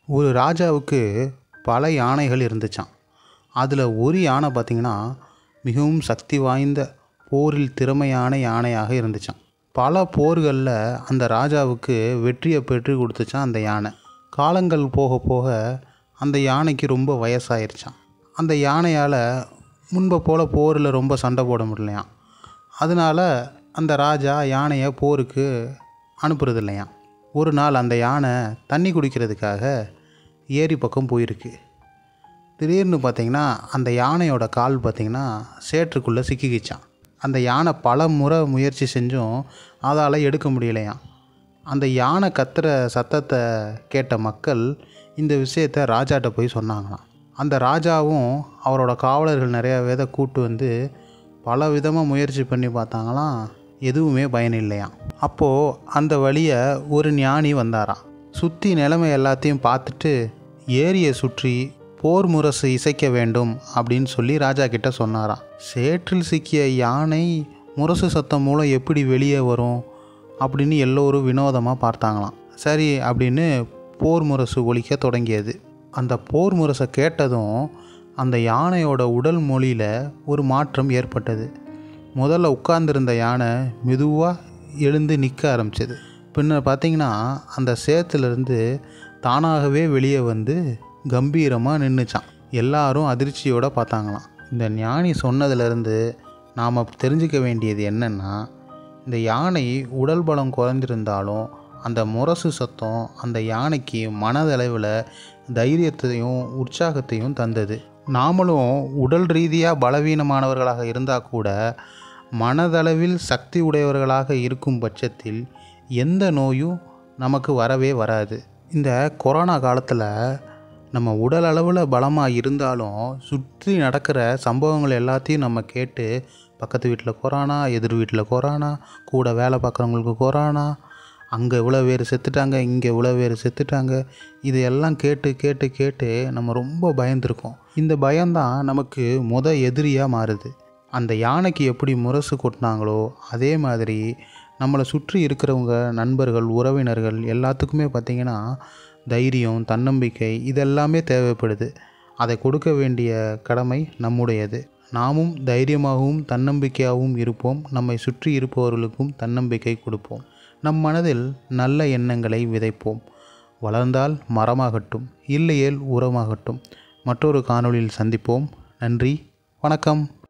ஒரு ராஜாவுக்கு பல யானைகள் இருந்துச்சாம் அதில் ஒரு யானை பார்த்திங்கன்னா மிகவும் சக்தி வாய்ந்த போரில் திறமையான யானையாக இருந்துச்சாம் பல போர்களில் அந்த ராஜாவுக்கு வெற்றியை பெற்று கொடுத்துச்சான் அந்த யானை காலங்கள் போக போக அந்த யானைக்கு ரொம்ப வயசாயிருச்சான் அந்த யானையால் முன்பை போல் போரில் ரொம்ப சண்டை போட முடியலையாம் அதனால் அந்த ராஜா யானையை போருக்கு அனுப்புறது இல்லையாம் ஒரு நாள் அந்த யானை தண்ணி குடிக்கிறதுக்காக ஏரி பக்கம் போயிருக்கு திடீர்னு பார்த்தீங்கன்னா அந்த யானையோட கால் பார்த்தீங்கன்னா சேற்றுக்குள்ளே சிக்கிக்கிச்சான் அந்த யானை பல முறை முயற்சி செஞ்சும் அதால் எடுக்க முடியலையாம் அந்த யானை கத்துற சத்தத்தை கேட்ட மக்கள் இந்த விஷயத்தை ராஜாட்ட போய் சொன்னாங்களாம் அந்த ராஜாவும் அவரோட காவலர்கள் நிறையா பேரை கூட்டு வந்து பல விதமாக முயற்சி பண்ணி பார்த்தாங்களாம் எதுவுமே பயன் இல்லையாம் அப்போது அந்த வழியை ஒரு ஞானி வந்தாராம் சுற்றி நிலைமை எல்லாத்தையும் பார்த்துட்டு ஏரியை சுற்றி போர் முரசு இசைக்க வேண்டும் அப்படின்னு சொல்லி ராஜா கிட்ட சொன்னாராம் சேற்றில் சிக்கிய யானை முரசு சத்தம் மூலம் எப்படி வெளியே வரும் அப்படின்னு எல்லோரும் வினோதமாக பார்த்தாங்களாம் சரி அப்படின்னு போர் முரசு ஒலிக்க தொடங்கியது அந்த போர் முரசை கேட்டதும் அந்த யானையோட உடல் மொழியில் ஒரு மாற்றம் ஏற்பட்டது முதல்ல உட்கார்ந்திருந்த யானை மெதுவாக எழுந்து நிற்க ஆரம்பிச்சது பின்ன பார்த்தீங்கன்னா அந்த சேத்துலேருந்து தானாகவே வெளியே வந்து கம்பீரமாக நின்றுச்சான் எல்லாரும் அதிர்ச்சியோடு பார்த்தாங்களாம் இந்த ஞானி சொன்னதுலேருந்து நாம் தெரிஞ்சுக்க வேண்டியது என்னென்னா இந்த யானை உடல் பலம் குறைஞ்சிருந்தாலும் அந்த முரசு சத்தம் அந்த யானைக்கு மனதளவில் தைரியத்தையும் உற்சாகத்தையும் தந்தது நாமளும் உடல் ரீதியாக பலவீனமானவர்களாக இருந்தால் கூட மனதளவில் சக்தி உடையவர்களாக இருக்கும் பட்சத்தில் எந்த நோயும் நமக்கு வரவே வராது இந்த கொரோனா காலத்தில் நம்ம உடல் அளவில் பலமாக இருந்தாலும் சுற்றி நடக்கிற சம்பவங்கள் எல்லாத்தையும் நம்ம கேட்டு பக்கத்து வீட்டில் கொரோனா எதிர் வீட்டில் கொரோனா கூட வேலை பார்க்குறவங்களுக்கு கொரோனா அங்கே இவ்வளோ பேர் செத்துட்டாங்க இங்கே இவ்வளோ பேர் செத்துட்டாங்க இது எல்லாம் கேட்டு கேட்டு கேட்டு நம்ம ரொம்ப பயந்துருக்கோம் இந்த பயம்தான் நமக்கு முத எதிரியாக மாறுது அந்த யானைக்கு எப்படி முரசு கொட்டினாங்களோ அதே மாதிரி நம்மளை சுற்றி இருக்கிறவங்க நண்பர்கள் உறவினர்கள் எல்லாத்துக்குமே பார்த்திங்கன்னா தைரியம் தன்னம்பிக்கை இதெல்லாமே தேவைப்படுது அதை கொடுக்க வேண்டிய கடமை நம்முடையது நாமும் தைரியமாகவும் தன்னம்பிக்கையாகவும் இருப்போம் நம்மை சுற்றி இருப்பவர்களுக்கும் தன்னம்பிக்கை கொடுப்போம் நம் மனதில் நல்ல எண்ணங்களை விதைப்போம் வளர்ந்தால் மரமாகட்டும் இல்லையேல் உரமாகட்டும் மற்றொரு காணொளியில் சந்திப்போம் நன்றி வணக்கம்